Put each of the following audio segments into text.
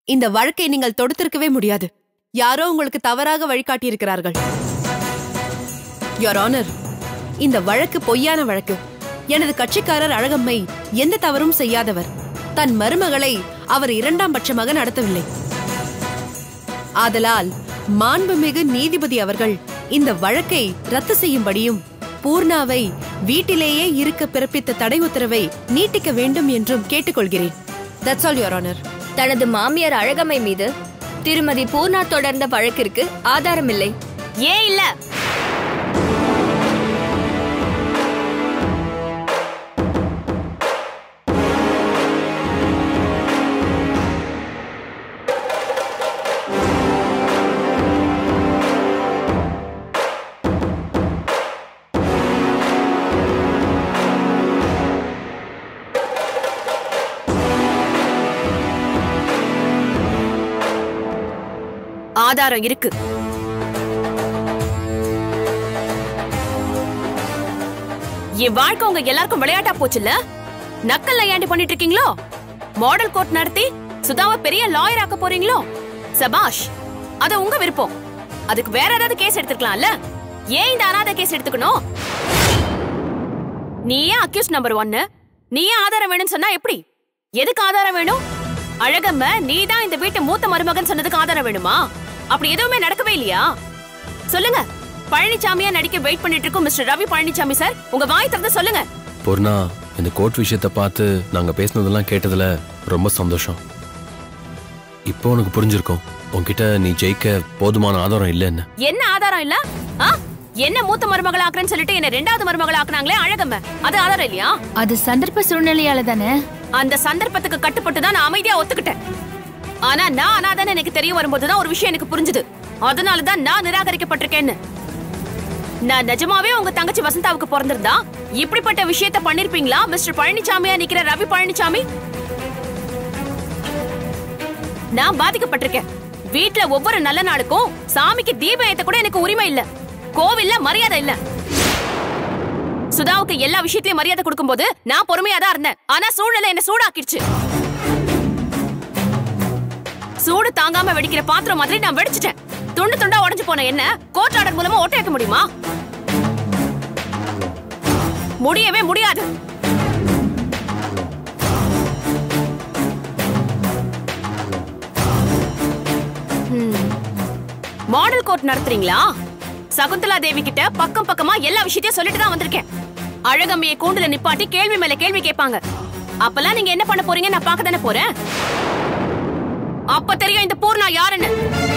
இந்த வழக்கை நீங்கள் தொடுத்திருக்கவே முடியாது யாரோ உங்களுக்கு தவறாக வழிகாட்டியிருக்கிறார்கள் யோர் ஆனர் இந்த வழக்கு பொய்யான வழக்கு எனது கட்சிக்காரர் அழகம்மை எந்த தவறும் செய்யாதவர் தன் மருமகளை அவர் இரண்டாம் பட்சமாக நடத்தவில்லை ஆதலால் மாண்புமிகு நீதிபதி அவர்கள் இந்த வழக்கை ரத்து செய்யும்படியும் பூர்ணாவை வீட்டிலேயே இருக்க பிறப்பித்த தடை உத்தரவை நீட்டிக்க வேண்டும் என்றும் கேட்டுக்கொள்கிறேன் தட்ஸ் ஆல் யோர் ஆனர் தனது மாமியார் அழகம்மை மீது திருமதி பூர்ணா தொடர்ந்த வழக்கிற்கு ஆதாரமில்லை ஏன் இல்ல ஆதாரம் இருக்கு என் வாழ்க்கை உங்க எல்லாருக்கும் விளையாட்டா போச்சுல்ல நக்கல் ஏண்டி பண்ணிட்டு இருக்கீங்களோ மாடல் கோர்ட் நடத்தி சுதாவை பெரிய லாயர் ஆக்க போறீங்களோ சபாஷ் அது உங்க விருப்பம் அதுக்கு வேற ஏதாவது கேஸ் எடுத்துக்கலாம்ல ஏன் இந்த அனாதை கேஸ் எடுத்துக்கணும் நீ ஏன் அக்யூஸ் நம்பர் ஒன்னு நீ ஏன் ஆதாரம் வேணும்னு சொன்னா எப்படி எதுக்கு ஆதாரம் வேணும் அழகம்ம நீ தான் இந்த வீட்டு மூத்த மருமகன் சொன்னதுக்கு ஆதாரம் வேணுமா அப்படி எதுவுமே நடக்கவே இல்லையா சொல்லுங்க பழனிசாமியா நடிக்க வெயிட் பண்ணிட்டு இருக்கோம் மிஸ்டர் ரவி பழனிசாமி சார் உங்க வாய் திறந்து சொல்லுங்க பூர்ணா இந்த கோர்ட் விஷயத்தை பார்த்து நாங்க பேசினதெல்லாம் கேட்டதுல ரொம்ப சந்தோஷம் இப்போ உனக்கு புரிஞ்சிருக்கும் உன்கிட்ட நீ ஜெயிக்க போதுமான ஆதாரம் இல்லைன்னு என்ன ஆதாரம் இல்ல ஆ? என்ன மூத்த மருமகள் ஆக்குறேன்னு சொல்லிட்டு என்ன ரெண்டாவது மருமகள் ஆக்குனாங்களே அழகம்ம அது ஆதாரம் இல்லையா அது சந்தர்ப்ப சூழ்நிலையால தானே அந்த சந்தர்ப்பத்துக்கு கட்டுப்பட்டு தான் நான் அமைதியா ஒத்துக்கிட்டேன் ஆனா நான் அனாதான்னு எனக்கு தெரிய வரும்போதுதான் ஒரு விஷயம் எனக்கு புரிஞ்சுது அதனால தான் நான் நிராகரிக்கப்பட்டிருக்கேன்னு நான் நிஜமாவே உங்க தங்கச்சி வசந்தாவுக்கு பிறந்திருந்தா இப்படிப்பட்ட விஷயத்த பண்ணிருப்பீங்களா மிஸ்டர் பழனிசாமியா நிக்கிற ரவி பழனிசாமி நான் பாதிக்கப்பட்டிருக்கேன் வீட்ல ஒவ்வொரு நல்ல நாளுக்கும் சாமிக்கு தீபம் ஏத்த கூட எனக்கு உரிமை இல்ல கோவில்ல மரியாதை இல்ல சுதாவுக்கு எல்லா விஷயத்திலயும் மரியாதை கொடுக்கும்போது நான் பொறுமையா தான் இருந்தேன் ஆனா சூழ்நிலை என்ன சூடாக்கிடுச்சு சூடு தாங்காம வெடிக்கிற பாத்திரம் மாதிரி நான் வெடிச்சிட்டேன் துண்டு துண்டா உடைஞ்சு போன என்ன கோர்ட் ஆர்டர் மூலமா ஒட்ட வைக்க முடியுமா முடியவே முடியாது மாடல் கோர்ட் நடத்துறீங்களா சகுந்தலா தேவி கிட்ட பக்கம் பக்கமா எல்லா விஷயத்தையும் சொல்லிட்டு தான் வந்திருக்கேன் அழகம்மையை கூண்டுல நிப்பாட்டி கேள்வி மேல கேள்வி கேட்பாங்க அப்பெல்லாம் நீங்க என்ன பண்ண போறீங்க நான் பார்க்க தானே போறேன் அப்ப தெரியும் இந்த பூர்ணா யாருன்னு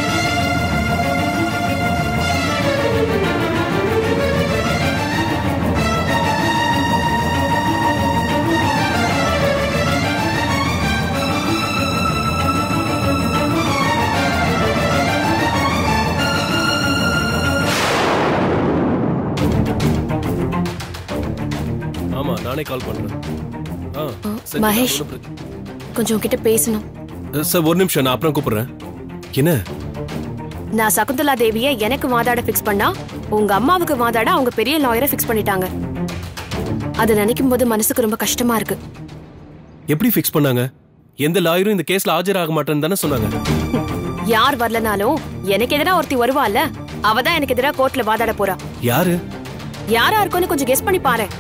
ஆமா நானே கால் பண்றேன் ஆ, சரி, மகேஷ். ஒண்ணும் பிரச்சனை- கொஞ்சம் உன்கிட்ட பேசணும் அஹ், சார் ஒரு நிமிஷம் நான் அப்புறம் கூப்பிடுறேன் என்ன நான் சகுந்தலா தேவிய எனக்கு வாதாட ஃபிக்ஸ் பண்ணா உங்க அம்மாவுக்கு வாதாட அவங்க பெரிய லாயரை ஃபிக்ஸ் பண்ணிட்டாங்க அதை நினைக்கும் போது மனசுக்கு ரொம்ப கஷ்டமா இருக்கு எப்படி ஃபிக்ஸ் பண்ணாங்க எந்த லாயரும் இந்த கேஸ்ல ஆஜராக மாட்டேன்னு தானே சொன்னாங்க யார் வரலனாலும் எனக்கு எதிரா ஒருத்தி வருவாள்ல அவ தான் எனக்கு எதிரா கோர்ட்ல வாதாட போறா யாரு யாரா இருக்கும்னு கொஞ்சம் கெஸ் பண்ணி பாரு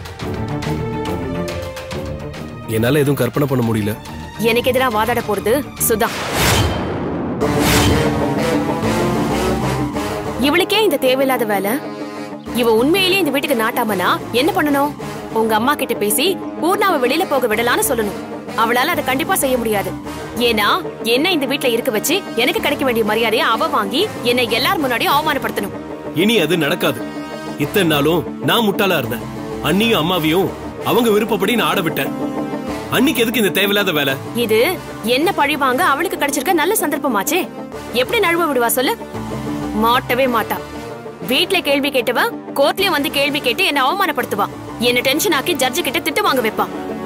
என்னால எதுவும் கற்பனை பண்ண முடியல எனக்கு எதிரா வாதாட போறது சுதா இவளுக்கே இந்த தேவையில்லாத வேலை இவ உண்மையிலேயே இந்த வீட்டுக்கு நாட்டாமனா என்ன பண்ணணும் உங்க அம்மா கிட்ட பேசி பூர்ணாவை வெளியில போக விடலான்னு சொல்லணும் அவளால அதை கண்டிப்பா செய்ய முடியாது ஏன்னா என்ன இந்த வீட்ல இருக்க வச்சு எனக்கு கிடைக்க வேண்டிய மரியாதையை அவ வாங்கி என்னை எல்லார் முன்னாடியும் அவமானப்படுத்தணும் இனி அது நடக்காது இத்தனை நாளும் நான் முட்டாளா இருந்தேன் அண்ணியும் அம்மாவையும் அவங்க விருப்பப்படி நான் ஆட விட்டேன் அன்னிக்கு எதுக்கு இந்த தேவையில்லாத வேலை இது என்ன பழி வாங்க அவளுக்கு கிடைச்சிருக்க நல்ல சந்தர்ப்பமாச்சே எப்படி நழுவ விடுவா சொல்லு மாட்டவே மாட்டா வீட்ல கேள்வி கேட்டவ கோர்ட்லயும் வந்து கேள்வி கேட்டு என்ன அவமானப்படுத்துவா என்ன டென்ஷன் ஆக்கி ஜட்ஜு கிட்ட திட்டு வாங்க வைப்பா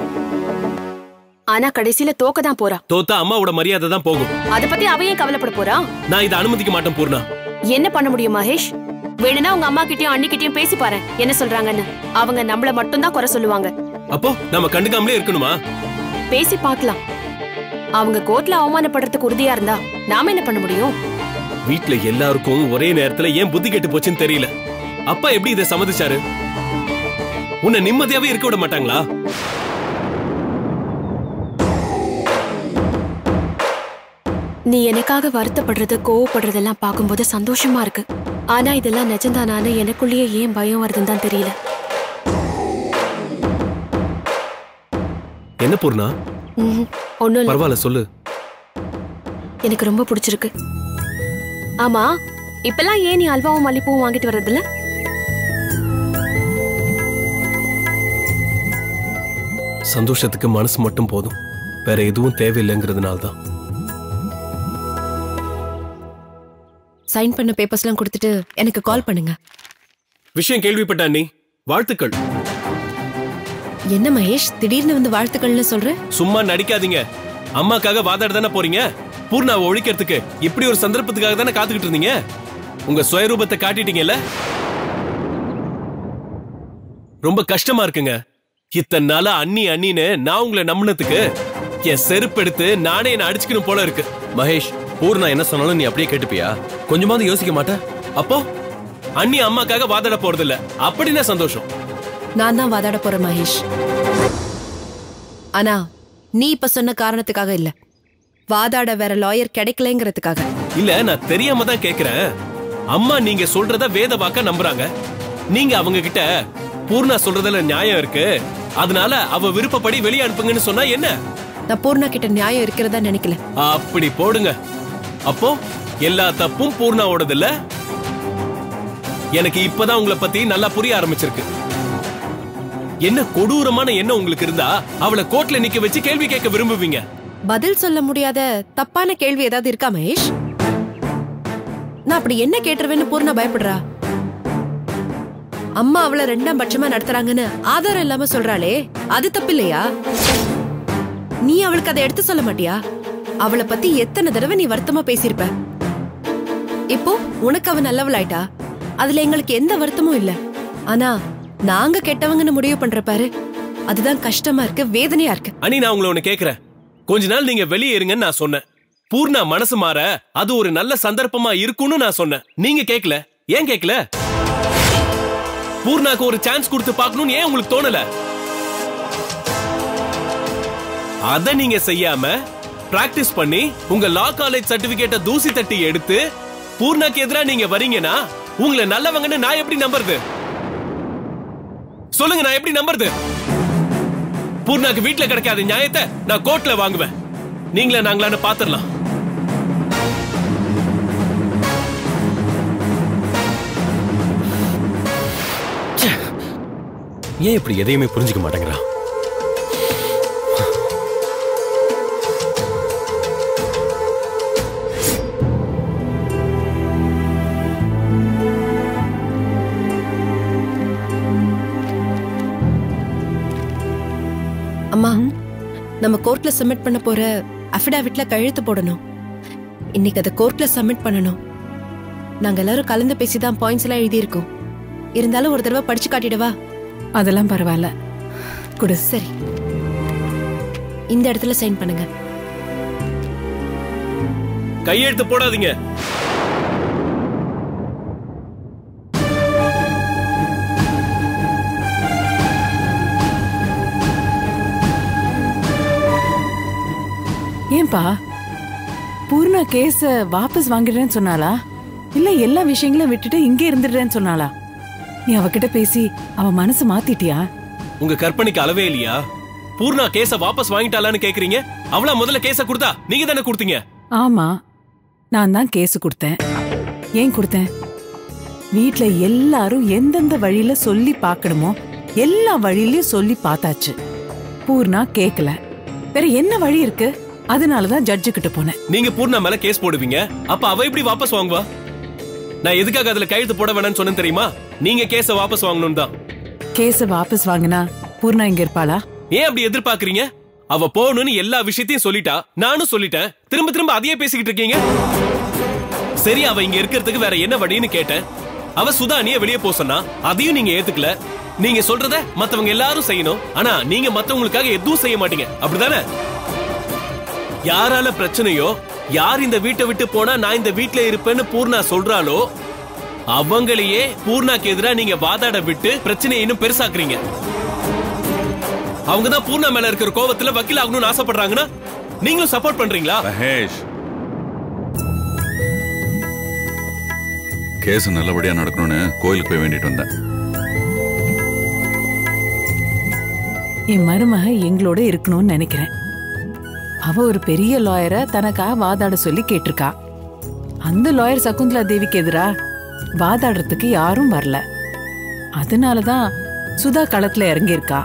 ஆனா கடைசியில தோக்க தான் போறா தோத்தா அம்மாவோட மரியாதை தான் போகும் அத பத்தி அவ ஏன் கவலைப்பட போறா நான் இதை அனுமதிக்க மாட்டேன் பூர்ணா என்ன பண்ண முடியும் மகேஷ் வேணும்னா உங்க அம்மா கிட்டயும் அண்ணி கிட்டயும் பேசி பாரு என்ன சொல்றாங்கன்னு அவங்க நம்மள மட்டும் தான் குறை சொல்லுவாங்க அப்போ நம்ம கண்டுக்காமலே இருக்கணுமா பேசி பார்க்கலாம் அவங்க கோர்ட்ல அவமானப்படுறதுக்கு உறுதியா இருந்தா நாம என்ன பண்ண முடியும் வீட்ல எல்லாருக்கும் ஒரே நேரத்துல ஏன் புத்தி கெட்டு போச்சுன்னு தெரியல அப்பா எப்படி இதை சம்மதிச்சாரு உன்னை நிம்மதியாவே இருக்க விட மாட்டாங்களா நீ எனக்காக வருத்தப்படுறது கோவப்படுறதெல்லாம் பார்க்கும்போது சந்தோஷமா இருக்கு ஆனா இதெல்லாம் நிஜம்தானான்னு எனக்குள்ளேயே ஏன் பயம் வருதுன்னு தான் தெரியல என்ன பூர்ணா ம்ஹும். ஒண்ணும் இல்ல பரவாயில்ல சொல்லு எனக்கு ரொம்ப பிடிச்சிருக்கு ஆமா இப்பெல்லாம் ஏன் நீ அல்வாவும் மல்லிப்பூவும் வாங்கிட்டு வர்றதில்ல சந்தோஷத்துக்கு மனசு மட்டும் போதும் வேற எதுவும் தேவையில்லைங்கிறதுனால தான் சைன் பண்ண பேப்பர்ஸ்லாம் கொடுத்துட்டு எனக்கு கால் பண்ணுங்க விஷயம் கேள்விப்பட்ட அண்ணி வாழ்த்துக்கள் என்ன மகேஷ் திடீர்னு வந்து வாழ்த்துக்கள்னு சொல்ற சும்மா நடிக்காதீங்க அம்மாக்காக வாதாட தானே போறீங்க பூர்ணாவை ஒழிக்கிறதுக்கு இப்படி ஒரு சந்தர்ப்பத்துக்காக தானே காத்துக்கிட்டு இருந்தீங்க உங்க சுயரூபத்தை காட்டிட்டீங்கல்ல ரொம்ப கஷ்டமா இருக்குங்க இத்தனை நாளா அண்ணி அண்ணின்னு நான் உங்களை நம்பினதுக்கு என் செருப்பு எடுத்து நானே என்ன அடிச்சுக்கணும் போல இருக்கு மகேஷ் பூர்ணா என்ன சொன்னாலும் நீ அப்படியே கேட்டுப்பியா கொஞ்சமாவது யோசிக்க மாட்ட அப்போ அண்ணி அம்மாக்காக வாதாட போறது இல்ல அப்படின்னா சந்தோஷம் நான் தான் வாதாட போறேன் மகேஷ் ஆனா நீ இப்ப சொன்ன காரணத்துக்காக இல்ல வாதாட வேற லாயர் கிடைக்கலங்கிறதுக்காக இல்ல நான் தெரியாம தான் கேக்குறேன் அம்மா நீங்க சொல்றத வேத வாக்க நம்புறாங்க நீங்க அவங்க கிட்ட பூர்ணா சொல்றதுல நியாயம் இருக்கு அதனால அவ விருப்பப்படி வெளியே அனுப்புங்கன்னு சொன்னா என்ன நான் பூர்ணா கிட்ட நியாயம் இருக்கிறதா நினைக்கல அப்படி போடுங்க அப்போ எல்லா தப்பும் பூர்ணாவோடது இல்ல எனக்கு இப்பதான் உங்களை பத்தி நல்லா புரிய ஆரம்பிச்சிருக்கு என்ன கொடூரமான எண்ணம் உங்களுக்கு இருந்தா அவளை கோர்ட்ல நிக்க வச்சு கேள்வி கேட்க விரும்புவீங்க பதில் சொல்ல முடியாத தப்பான கேள்வி ஏதாவது இருக்கா மகேஷ் நான் அப்படி என்ன கேட்டுருவேன்னு பூர்ணா பயப்படுறா அம்மா அவளை ரெண்டாம் பட்சமா நடத்துறாங்கன்னு ஆதாரம் இல்லாம சொல்றாளே அது தப்பில்லையா நீ அவளுக்கு அதை எடுத்து சொல்ல மாட்டியா அவளை பத்தி எத்தனை தடவை நீ வருத்தமா பேசியிருப்ப இப்போ உனக்கு அவ நல்லவள் ஆயிட்டா அதுல எங்களுக்கு எந்த வருத்தமும் இல்ல ஆனா நாங்க கெட்டவங்கன்னு முடிவு பண்ற பாரு அதுதான் கஷ்டமா இருக்கு வேதனையா இருக்கு அனி நான் உங்களை ஒண்ணு கேக்குறேன் கொஞ்ச நாள் நீங்க வெளியே இருங்கன்னு நான் சொன்னேன் பூர்ணா மனசு மாற அது ஒரு நல்ல சந்தர்ப்பமா இருக்கும்னு நான் சொன்னேன் நீங்க கேக்கல ஏன் கேக்கல பூர்ணாக்கு ஒரு சான்ஸ் கொடுத்து பார்க்கணும்னு ஏன் உங்களுக்கு தோணல அத நீங்க செய்யாம பிராக்டிஸ் பண்ணி உங்க லா காலேஜ் சர்டிபிகேட்ட தூசி தட்டி எடுத்து பூர்ணாக்கு எதிரா நீங்க வரீங்கன்னா உங்களை நல்லவங்கன்னு நான் எப்படி நம்புறது சொல்லுங்க நான் எப்படி நம்புறது பூர்ணாக்கு வீட்ல கிடைக்காத நியாயத்தை நான் கோர்ட்ல வாங்குவேன் நீங்களே நாங்களான்னு பாத்துரலாம் ஏன் இப்படி எதையுமே புரிஞ்சுக்க மாட்டேங்கிறா அம்மா நம்ம கோர்ட்ல சப்மிட் பண்ண போற அஃபிடாவிட்ல கையெழுத்து போடணும் இன்னைக்கு அதை கோர்ட்ல சப்மிட் பண்ணணும் நாங்க எல்லாரும் கலந்து பேசி தான் பாயிண்ட்ஸ் எல்லாம் எழுதியிருக்கோம் இருந்தாலும் ஒரு தடவை படிச்சு காட்டிடவா அதெல்லாம் பரவாயில்ல கொடு சரி இந்த இடத்துல சைன் பண்ணுங்க கையெழுத்து போடாதீங்க ஏன்பா பூர்ணா கேஸ வாபஸ் வாங்கிடுறேன்னு சொன்னாளா இல்ல எல்லா விஷயங்களும் விட்டுட்டு இங்கே இருந்துடுறேன்னு சொன்னாளா நீ அவகிட்ட பேசி அவ மனசு மாத்திட்டியா உங்க கற்பனைக்கு அளவே இல்லையா பூர்ணா கேஸ வாபஸ் வாங்கிட்டாளான்னு கேக்குறீங்க அவளா முதல்ல கேஸ கொடுத்தா நீங்க தானே கொடுத்தீங்க ஆமா நான் தான் கேஸ் கொடுத்தேன் ஏன் கொடுத்தேன் வீட்ல எல்லாரும் எந்தெந்த வழியில சொல்லி பார்க்கணுமோ எல்லா வழியிலயும் சொல்லி பார்த்தாச்சு பூர்ணா கேக்கல வேற என்ன வழி இருக்கு அதனாலதான் ஜட்ஜு கிட்ட போனேன் நீங்க பூர்ணா மேல கேஸ் போடுவீங்க அப்ப அவ எப்படி வாபஸ் வாங்குவா நான் எதுக்காக அதுல கையெழுத்து போட வேணாம்னு சொன்னேன் தெரியுமா நீங்க கேஸ வாபஸ் வாங்கணும் தான் கேஸ வாபஸ் வாங்கினா பூர்ணா இங்க இருப்பாளா ஏன் அப்படி எதிர்பார்க்கறீங்க அவ போகணும்னு எல்லா விஷயத்தையும் சொல்லிட்டா நானும் சொல்லிட்டேன் திரும்ப திரும்ப அதையே பேசிக்கிட்டு இருக்கீங்க சரி அவ இங்க இருக்கிறதுக்கு வேற என்ன வழின்னு கேட்டேன் அவ சுதானிய வெளியே போ சொன்னா அதையும் நீங்க ஏத்துக்கல நீங்க சொல்றத மத்தவங்க எல்லாரும் செய்யணும் ஆனா நீங்க மத்தவங்களுக்காக எதுவும் செய்ய மாட்டீங்க அப்படிதானே யாரால பிரச்சனையோ யார் இந்த வீட்டை விட்டு போனா நான் இந்த வீட்ல இருப்பேன்னு பூர்ணா சொல்றாளோ அவங்களையே பூர்ணாக்கு எதிரா நீங்க வாதாட விட்டு பிரச்சனையை இன்னும் பெருசாக்குறீங்க அவங்க தான் பூர்ணா மேல இருக்கிற கோவத்துல வக்கீல் ஆகணும்னு ஆசைப்படுறாங்கன்னா நீங்களும் சப்போர்ட் பண்றீங்களா மகேஷ் கேஸ் நல்லபடியா நடக்கணும்னு கோயிலுக்கு போய் வேண்டிட்டு வந்தேன் என் மருமக எங்களோட இருக்கணும்னு நினைக்கிறேன் அவ ஒரு பெரிய லாயரை தனக்காக வாதாட சொல்லி கேட்டிருக்கா அந்த லாயர் சகுந்தலா தேவிக்கு எதிரா வாதாடுறதுக்கு யாரும் வரல அதனாலதான் சுதா களத்துல இறங்கியிருக்கா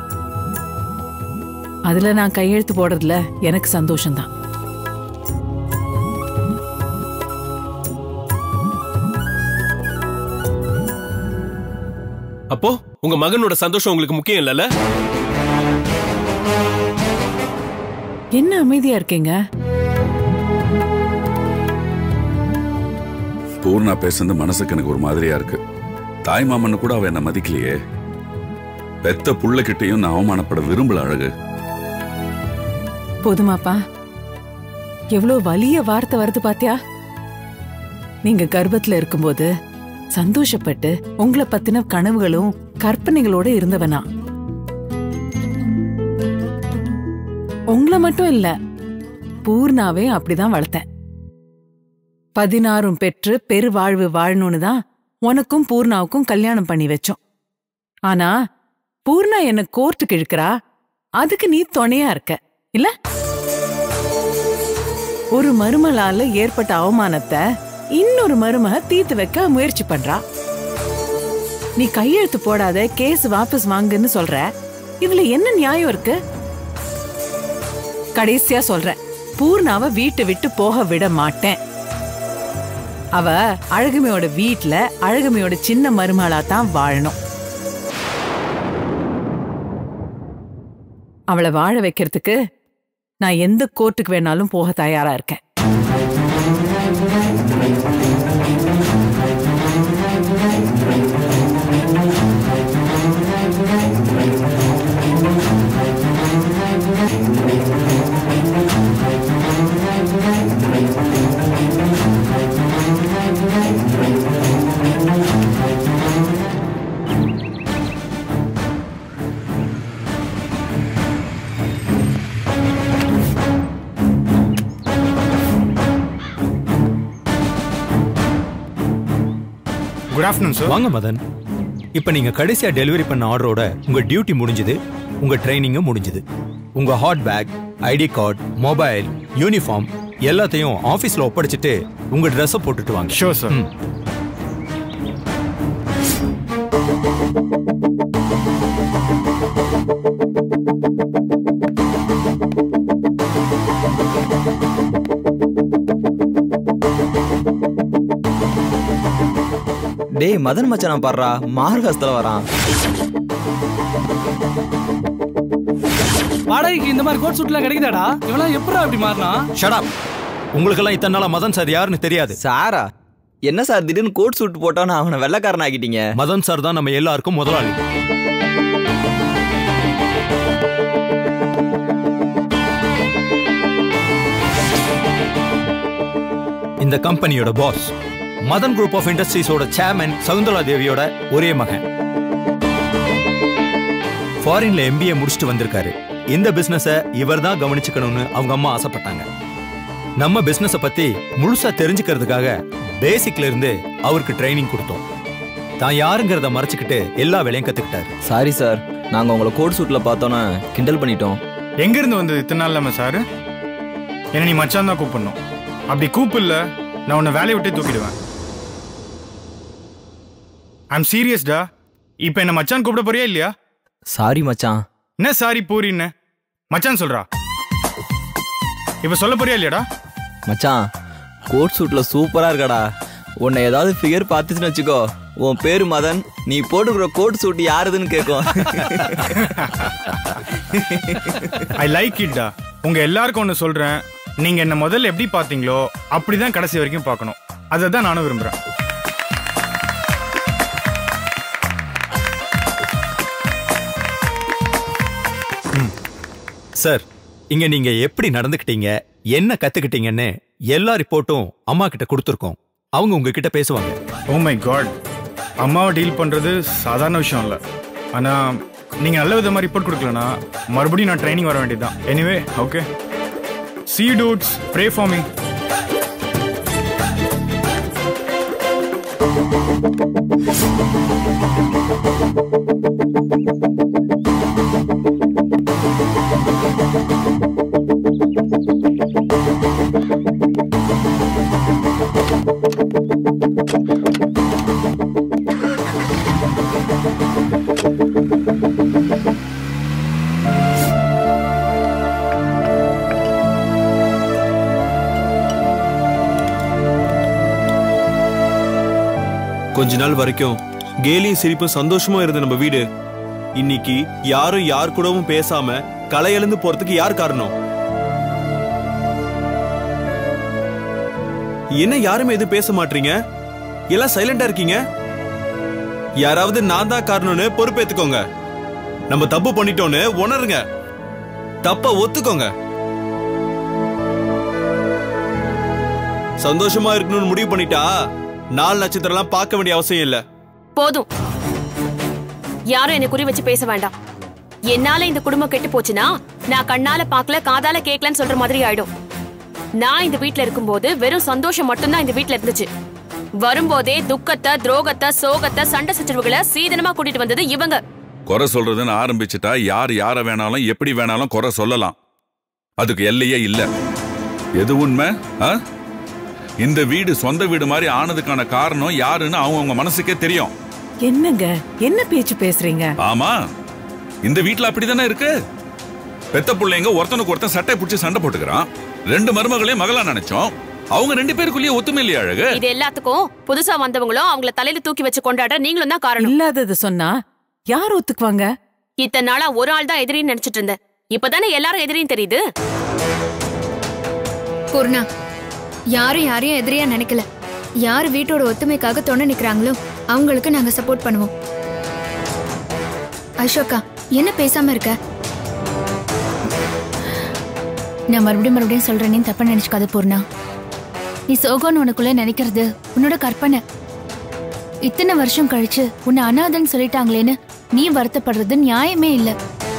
அதுல நான் கையெழுத்து போடுறதுல எனக்கு சந்தோஷம்தான் அப்போ உங்க மகனோட சந்தோஷம் உங்களுக்கு முக்கியம் இல்லல்ல என்ன அமைதியா இருக்கீங்க பூர்ணா பேசுனது மனசுக்கு எனக்கு ஒரு மாதிரியா இருக்கு தாய் மாமன்னு கூட அவ என்ன மதிக்கலையே பெத்த புள்ளகிட்டையும் நான் அவமானப்பட விரும்பல அழகு போதுமாப்பா எவ்வளவு வலிய வார்த்தை வருது பாத்தியா நீங்க கர்ப்பத்துல இருக்கும்போது சந்தோஷப்பட்டு உங்களை பத்தின கனவுகளும் கற்பனைகளோட இருந்தவனா உங்களை மட்டும் இல்ல பூர்ணாவே அப்படிதான் வளர்த்தேன் பதினாறும் பெற்று பெருவாழ்வு வாழணும்னு தான் உனக்கும் பூர்ணாவுக்கும் கல்யாணம் பண்ணி வச்சோம் ஆனா பூர்ணா என்ன கோர்ட்டுக்கு இழுக்கிறா அதுக்கு நீ துணையா இருக்க இல்ல ஒரு மருமலால ஏற்பட்ட அவமானத்தை இன்னொரு மருமக தீர்த்து வைக்க முயற்சி பண்றா நீ கையெழுத்து போடாத கேஸ் வாபஸ் வாங்குன்னு சொல்ற இதுல என்ன நியாயம் இருக்கு கடைசியா சொல்றேன் பூர்ணாவ வீட்டை விட்டு போக விட மாட்டேன் அவ அழகுமையோட வீட்ல அழகுமையோட சின்ன மருமகளா தான் வாழணும் அவளை வாழ வைக்கிறதுக்கு நான் எந்த கோர்ட்டுக்கு வேணாலும் போக தயாரா இருக்கேன் குட் ஆஃப்டர்நூன் சார் வாங்க மதன் இப்போ நீங்க கடைசியா டெலிவரி பண்ண ஆர்டரோட உங்க டியூட்டி முடிஞ்சது உங்க ட்ரைனிங்கும் முடிஞ்சது உங்க hat bag ID card mobile uniform எல்லாத்தையும் ஆபீஸ்ல ஒப்படைச்சிட்டு உங்க ட்ரெஸ்ஸை போட்டுட்டு வாங்க ஷோர் சார் ம். டேய் மதன் மச்சான் பாடுறா மார்கஸ்தில் வரான் வாடகைக்கு இந்த மாதிரி கோட் சூட்லாம் கிடைக்குதாடா இவெல்லாம் எப்படா இப்படி மாறினா ஷடாப் உங்களுக்கெல்லாம் இத்தனை நாளா மதன் சார் யாருன்னு தெரியாது சாரா என்ன சார் திடீர்னு கோட் சூட் போட்டோன்னு அவனை வெள்ளைக்காரன் ஆக்கிட்டீங்க மதன் சார் தான் நம்ம எல்லாருக்கும் முதலாளி இந்த கம்பெனியோட பாஸ் மதன் குரூப் ஆஃப் இண்டஸ்ட்ரீஸோட சேர்மன் சகுந்தலா தேவியோட ஒரே மகன் ஃபாரின்ல எம்பிஏ முடிச்சுட்டு வந்திருக்காரு இந்த பிசினஸ இவர் தான் கவனிச்சுக்கணும்னு அவங்க அம்மா ஆசைப்பட்டாங்க நம்ம பிசினஸ பத்தி முழுசா தெரிஞ்சுக்கிறதுக்காக பேசிக்ல இருந்து அவருக்கு ட்ரைனிங் கொடுத்தோம் தான் யாருங்கிறத மறைச்சுக்கிட்டு எல்லா வேலையும் கத்துக்கிட்டாரு சாரி சார் நாங்கள் உங்களை கோட் சூட்டில் பார்த்தோன்னே கிண்டல் பண்ணிட்டோம் எங்க இருந்து வந்தது இத்தனை நாள் இல்லாம சார் என்ன நீ மச்சான் தான் கூப்பிடணும் அப்படி கூப்பிடல நான் உன்னை வேலையை விட்டே தூக்கிடுவேன் ஐம் சீரியஸ்டா இப்போ என்ன மச்சான் கூப்பிட போறியா இல்லையா சாரி மச்சான் என்ன சாரி பூரின்னு மச்சான் சொல்றா இப்போ சொல்ல போறியா இல்லையாடா மச்சான் கோட் சூட்டில் சூப்பராக இருக்கடா உன்னை ஏதாவது ஃபிகர் பார்த்துச்சுன்னு வச்சுக்கோ உன் பேரு மதன் நீ போட்டுக்கிற கோட் சூட் யாருதுன்னு கேட்கும் ஐ லைக் இட்டா உங்க எல்லாருக்கும் ஒன்று சொல்றேன் நீங்க என்ன முதல்ல எப்படி பார்த்தீங்களோ அப்படிதான் கடைசி வரைக்கும் பார்க்கணும் அதை தான் நானும் விரும்புறேன் சார் இங்க நீங்க எப்படி நடந்துக்கிட்டீங்க என்ன கத்துக்கிட்டீங்கன்னு எல்லா ரிப்போர்ட்டும் அம்மா கிட்ட கொடுத்துருக்கோம் அவங்க உங்ககிட்ட பேசுவாங்க ஓ மை காட் அம்மாவை டீல் பண்றது சாதாரண விஷயம் இல்லை ஆனா நீங்க நல்ல விதமா ரிப்போர்ட் கொடுக்கலனா மறுபடியும் நான் ட்ரைனிங் வர வேண்டியதுதான் anyway okay see dudes pray for me கொஞ்ச நாள் வரைக்கும் கேலியும் சிரிப்பும் சந்தோஷமா இருந்த நம்ம வீடு இன்னைக்கு யாரும் யார் கூடவும் பேசாம களை எழுந்து போறதுக்கு யார் காரணம் என்ன யாருமே எதுவும் பேச மாட்டீங்க எல்லாம் சைலண்டா இருக்கீங்க யாராவது நான் தான் காரணம்னு பொறுப்பேத்துக்கோங்க நம்ம தப்பு பண்ணிட்டோம்னு உணருங்க தப்ப ஒத்துக்கோங்க சந்தோஷமா இருக்கணும்னு முடிவு பண்ணிட்டா நாலு நட்சத்திரம்லாம் பார்க்க வேண்டிய அவசியம் இல்ல போதும் யாரும் என்ன குறி வச்சு பேச வேண்டாம் என்னால இந்த குடும்பம் கெட்டு போச்சுன்னா நான் கண்ணால பார்க்கல காதால கேட்கலன்னு சொல்ற மாதிரி ஆயிடும் நான் இந்த வீட்ல இருக்கும்போது வெறும் சந்தோஷம் மட்டும்தான் இந்த வீட்ல இருந்துச்சு வரும்போதே துக்கத்தை துரோகத்தை சோகத்தை சண்டை சச்சரவுகளை சீதனமா கூட்டிட்டு வந்தது இவங்க குறை சொல்றதுன்னு ஆரம்பிச்சுட்டா யார் யார வேணாலும் எப்படி வேணாலும் குறை சொல்லலாம் அதுக்கு எல்லையே இல்ல எது உண்மை ஆ? இந்த வீடு சொந்த வீடு மாதிரி ஆனதுக்கான காரணம் யாருன்னு அவங்கவங்க மனசுக்கே தெரியும் என்னங்க என்ன பேச்சு பேசுறீங்க ஆமா இந்த வீட்ல அப்படிதானே இருக்கு பெத்த பிள்ளைங்க ஒருத்தனுக்கு ஒருத்தன் சட்டை பிடிச்சி சண்டை போட்டுக்கிறான் ரெண்டு மருமகளையும் மகளா நினைச்சோம் அவங்க ரெண்டு பேருக்குள்ளேயே ஒத்துமை இல்லையா அழகு இது எல்லாத்துக்கும் புதுசா வந்தவங்களும் அவங்கள தலையில தூக்கி வச்சு கொண்டாட நீங்களும் தான் காரணம் இல்லாதது சொன்னா யார் ஒத்துக்குவாங்க இத்தனை நாளா ஒரு ஆள் தான் எதிரின்னு நினைச்சிட்டு இருந்தேன் இப்பதானே எல்லாரும் எதிரின்னு தெரியுது பூர்ணா யாரும் யாரையும் எதிரியா நினைக்கல யார் வீட்டோட ஒத்துமைக்காக துணை நிக்கிறாங்களோ அவங்களுக்கு நாங்க சப்போர்ட் பண்ணுவோம் அசோகா என்ன பேசாம இருக்க நான் மறுபடியும் மறுபடியும் சொல்றேன்னு தப்பா நினைச்சுக்காத பூர்ணா நீ சோகம்னு உனக்குள்ள நினைக்கிறது உன்னோட கற்பனை இத்தனை வருஷம் கழிச்சு உன்னை அனாதன்னு சொல்லிட்டாங்களேன்னு நீ வருத்தப்படுறது நியாயமே இல்ல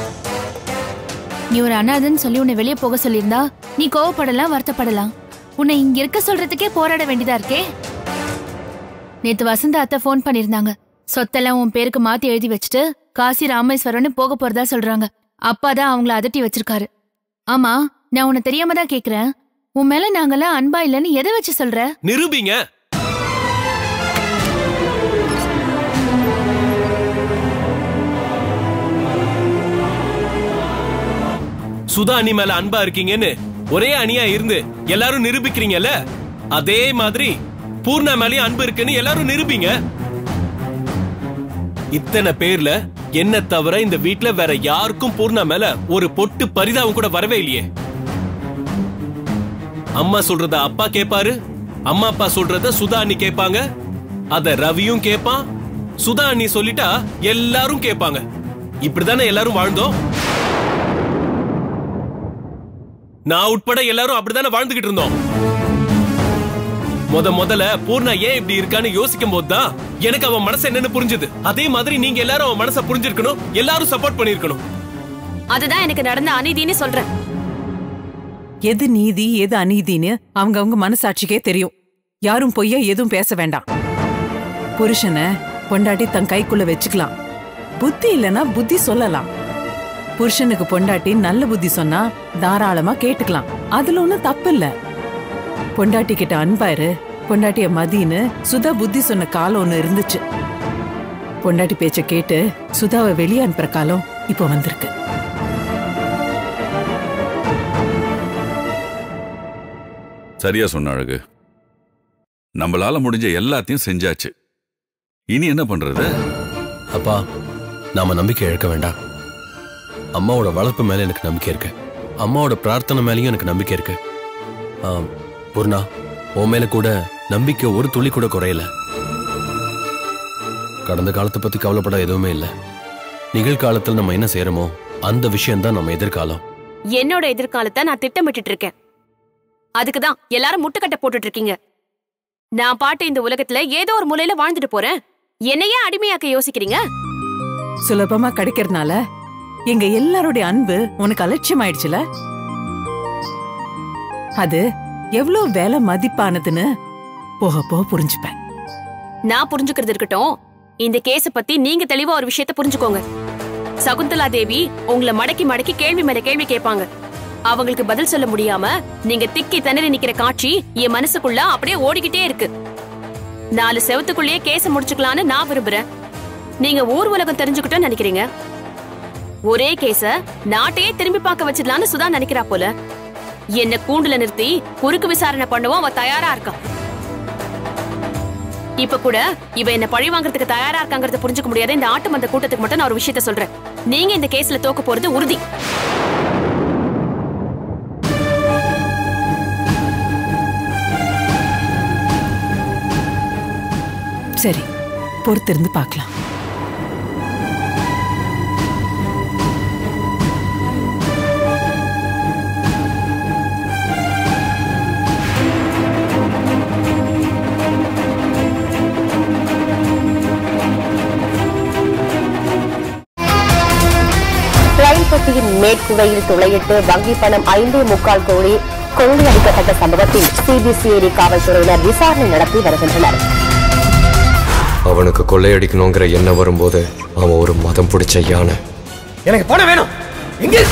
நீ ஒரு அனாதன்னு சொல்லி உன்னை வெளியே போக சொல்லியிருந்தா நீ கோவப்படலாம் வருத்தப்படலாம் உன்னை இங்க இருக்க சொல்றதுக்கே போராட வேண்டியதா இருக்கே நேத்து வசந்த அத்தை ஃபோன் பண்ணிருந்தாங்க சொத்தெல்லாம் உன் பேருக்கு மாத்தி எழுதி வச்சுட்டு காசி ராமேஸ்வரம்னு போக போறதா சொல்றாங்க அப்பா தான் அவங்கள அதட்டி வச்சிருக்காரு ஆமா நான் உன்னை தெரியாம தான் கேக்குறேன் உன் மேல நாங்கெல்லாம் அன்பா இல்லைன்னு எதை வச்சு சொல்ற நிரூபிங்க சுதா அணி மேல அன்பா இருக்கீங்கன்னு ஒரே அணியா இருந்து எல்லாரும் நிரூபிக்கிறீங்கல்ல அதே மாதிரி பூர்ணா மேலயும் அன்பு இருக்குன்னு எல்லாரும் நிரூபிங்க இத்தனை பேர்ல என்ன தவிர இந்த வீட்ல வேற யாருக்கும் பூர்ணா மேல ஒரு பொட்டு பரிதாபம் கூட வரவே இல்லையே அம்மா சொல்றத அப்பா கேப்பாரு அம்மா அப்பா சொல்றத சுதா அண்ணி கேட்பாங்க அத ரவியும் கேட்பான் சுதா அண்ணி சொல்லிட்டா எல்லாரும் கேட்பாங்க இப்படிதானே எல்லாரும் வாழ்ந்தோம் நான் உட்பட எல்லாரும் அப்படித்தானே வாழ்ந்துகிட்டு இருந்தோம் முத முதல்ல பூர்ணா ஏன் இப்படி இருக்கான்னு யோசிக்கும் போதுதான் எனக்கு அவன் மனசு என்னன்னு புரிஞ்சுது அதே மாதிரி நீங்க எல்லாரும் அவன் மனசை புரிஞ்சிருக்கணும் எல்லாரும் சப்போர்ட் பண்ணிருக்கணும் அதுதான் எனக்கு நடந்த அநீதின்னு சொல்றேன் எது நீதி எது அநீதின்னு அவங்க அவங்க மனசாட்சிக்கே தெரியும் யாரும் பொய்யா எதுவும் பேச வேண்டாம் புருஷனை பொண்டாட்டி தன் கைக்குள்ள வச்சுக்கலாம் புத்தி இல்லனா புத்தி சொல்லலாம் புருஷனுக்கு பொண்டாட்டி நல்ல புத்தி சொன்னா தாராளமா கேட்டுக்கலாம் அதுல ஒண்ணும் தப்பு இல்ல பொண்டாட்டி கிட்ட அன்பாரு பொண்டாட்டிய மதின்னு சுதா புத்தி சொன்ன காலம் ஒண்ணு இருந்துச்சு பொண்டாட்டி பேச்ச கேட்டு சுதாவை வெளியே அனுப்புற காலம் இப்ப வந்திருக்கு சரியா சொன்ன அழகு நம்மளால முடிஞ்ச எல்லாத்தையும் செஞ்சாச்சு இனி என்ன பண்றது அப்பா நாம நம்பிக்கை இழக்க வேண்டாம் அம்மாவோட வளர்ப்பு மேல எனக்கு நம்பிக்கை இருக்கு அம்மாவோட பிரார்த்தனை மேலயும் எனக்கு நம்பிக்கை இருக்கு ஆம், பூர்ணா உன் மேல கூட நம்பிக்கை ஒரு துளி கூட குறையல கடந்த காலத்தை பத்தி கவலைப்பட எதுவுமே இல்லை நிகழ்காலத்தில் நம்ம என்ன செய்யறோமோ அந்த விஷயம்தான் நம்ம எதிர்காலம் என்னோட எதிர்காலத்தை நான் திட்டமிட்டுட்டு இருக்கேன் அதுக்கு தான் எல்லாரும் முட்டுக்கட்டை போட்டுட்டு இருக்கீங்க நான் பாட்டு இந்த உலகத்துல ஏதோ ஒரு மூலையில வாழ்ந்துட்டு போறேன் என்னையே அடிமையாக்க யோசிக்கிறீங்க சுலபமா கிடைக்கிறதுனால எங்க எல்லாருடைய அன்பு உனக்கு அலட்சியம் ஆயிடுச்சுல அது எவ்வளவு வேலை மதிப்பானதுன்னு போக போக புரிஞ்சுப்பேன் நான் புரிஞ்சுக்கிறது இருக்கட்டும் இந்த கேஸ பத்தி நீங்க தெளிவா ஒரு விஷயத்த புரிஞ்சுக்கோங்க சகுந்தலா தேவி உங்களை மடக்கி மடக்கி கேள்வி மேல கேள்வி கேட்பாங்க அவங்களுக்கு பதில் சொல்ல முடியாம நீங்க திக்கி திணறி நிக்கிற காட்சி என் மனசுக்குள்ள அப்படியே ஓடிக்கிட்டே இருக்கு நாலு செவத்துக்குள்ளேயே கேஸ முடிச்சுக்கலான்னு நான் விரும்புறேன் நீங்க ஊர் உலகம் தெரிஞ்சுக்கிட்டோம்னு நினைக்கிறீங்க ஒரே கேஸ நாட்டையே திரும்பி பார்க்க வச்சிடலான்னு சுதா நினைக்கிறா போல என்ன கூண்டுல நிறுத்தி குறுக்கு விசாரணை பண்ணவும் அவ தயாரா இருக்கா இப்ப கூட இவ என்ன பழி வாங்குறதுக்கு தயாரா இருக்காங்கறத புரிஞ்சுக்க முடியாத இந்த ஆட்டு மந்த கூட்டத்துக்கு மட்டும் நான் ஒரு விஷயத்த சொல்றேன் நீங்க இந்த கேஸ்ல தோக்க போறது உறுதி சரி பொறுத்திருந்து பார்க்கலாம் ரயில் பெட்டியின் மேற்கூரையில் துளையிட்டு வங்கி பணம் ஐந்தே முக்கால் கோடி கொள்ளையடிக்கப்பட்ட சம்பவத்தில் சிபிசிஐடி காவல்துறையினர் விசாரணை நடத்தி வருகின்றனர் அவனுக்கு கொள்ளையடிக்கணுங்கிற எண்ணம் வரும்போது அவன் ஒரு மதம் பிடிச்ச யானை எனக்கு பணம் வேணும் எங்க இருக்கு